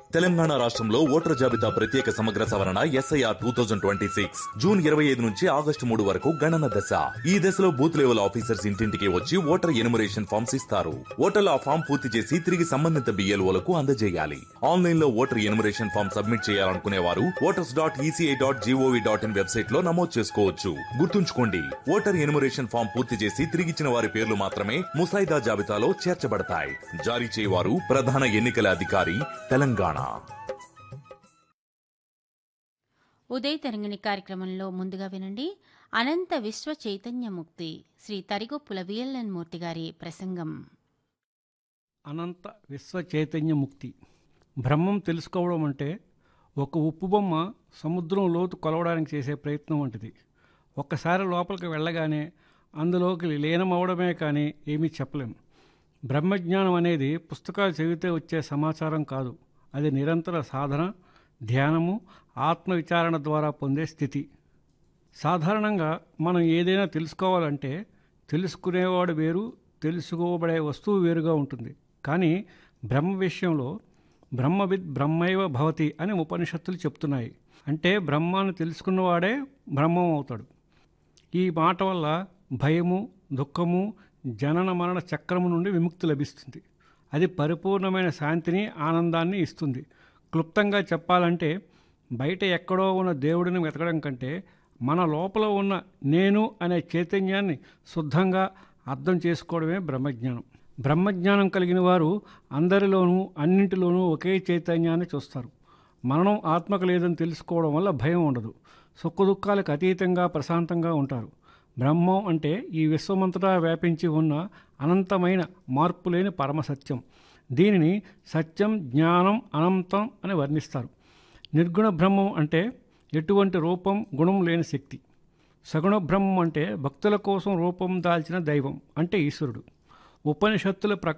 తెలంగాణ రాష్ట్రంలో ఓటర్ జాబితా ప్రత్యేక సమగ్ర సవరణ SIR two thousand twenty six June ఇరవై ఐదు నుంచి ఆగస్టు మూడు వరకు గణన దశ ఈ దశలో బూత్ లెవెల్ ఆఫీసర్స్ ఇంటింటికి వచ్చి ఓటర్ ఎనుమరేషన్ ఫామ్స్ ఇస్తారు ఓటర్లు ఆ ఫామ్ పూర్తి చేసి తిరిగి సంబంధిత బిఎల్ఓలకు అందజేయాలి ఆన్లైన్ లో ఓటర్ ఎనుమరేషన్ ఫామ్ సబ్మిట్ చేయాలనుకునే వారు voters dot ECI dot GOV dot in website లో నమోదు చేసుకోవచ్చు గుర్తుంచుకోండి ఓటర్ ఎనుమరేషన్ ఫామ్ పూర్తి చేసి తిరిగిచ్చిన వారి పేర్లు మాత్రమే ముసాయిదా జాబితాలో చేర్చబడతాయి జారీ చేయవారు ప్రధాన ఎన్నికల అధికారి తెలంగాణ ఉదయ్ తరంగిణి కార్యక్రమంలో ముందుగా వినండి అనంత విశ్వ చైతన్యముక్తి శ్రీ తరిగొప్పుల విఎల్ఎన్ మూర్తి గారి ప్రసంగం అనంత విశ్వ చైతన్య ముక్తి బ్రహ్మం తెలుసుకోవడం అంటే ఒక ఉప్పు బొమ్మ సముద్రం లోతు కొలవడానికి చేసే ప్రయత్నం వంటిది ఒక్కసారి లోపలికి వెళ్ళగానే అందులోకి లీనమవడమే కానీ ఏమీ చెప్పలేం బ్రహ్మజ్ఞానం అనేది పుస్తకాలు చదివితే వచ్చే సమాచారం కాదు అది నిరంతర సాధన ధ్యానము ఆత్మ విచారణ ద్వారా పొందే స్థితి సాధారణంగా మనం ఏదైనా తెలుసుకోవాలంటే తెలుసుకునేవాడు వేరు తెలుసుకోబడే వస్తువు వేరుగా ఉంటుంది కానీ బ్రహ్మ విషయంలో బ్రహ్మవిద్ బ్రహ్మైవ భవతి అని ఉపనిషత్తులు చెప్తున్నాయి అంటే బ్రహ్మాన్ని తెలుసుకున్నవాడే బ్రహ్మం అవుతాడు ఈ మాట వల్ల భయము దుఃఖము జనన మరణ చక్రము నుండి విముక్తి లభిస్తుంది అది పరిపూర్ణమైన శాంతిని ఆనందాన్ని ఇస్తుంది క్లుప్తంగా చెప్పాలంటే బయట ఎక్కడో ఉన్న దేవుడిని వెతకడం కంటే మన లోపల ఉన్న నేను అనే చైతన్యాన్ని శుద్ధంగా అర్థం చేసుకోవడమే బ్రహ్మజ్ఞానం బ్రహ్మజ్ఞానం కలిగిన వారు అందరిలోనూ అన్నింటిలోనూ ఒకే చైతన్యాన్ని చూస్తారు మరణం ఆత్మకు లేదని తెలుసుకోవడం వల్ల భయం ఉండదు సుఖదుఖాలకు అతీతంగా ప్రశాంతంగా ఉంటారు బ్రహ్మం అంటే ఈ విశ్వమంతటా వ్యాపించి ఉన్న అనంతమైన మార్పులేని పరమసత్యం దీనిని సత్యం జ్ఞానం అనంతం అని వర్ణిస్తారు నిర్గుణ బ్రహ్మం అంటే ఎటువంటి రూపం గుణం లేని శక్తి సగుణ బ్రహ్మం అంటే భక్తుల కోసం రూపం దాల్చిన దైవం అంటే ఈశ్వరుడు ఉపనిషత్తుల ప్రకారం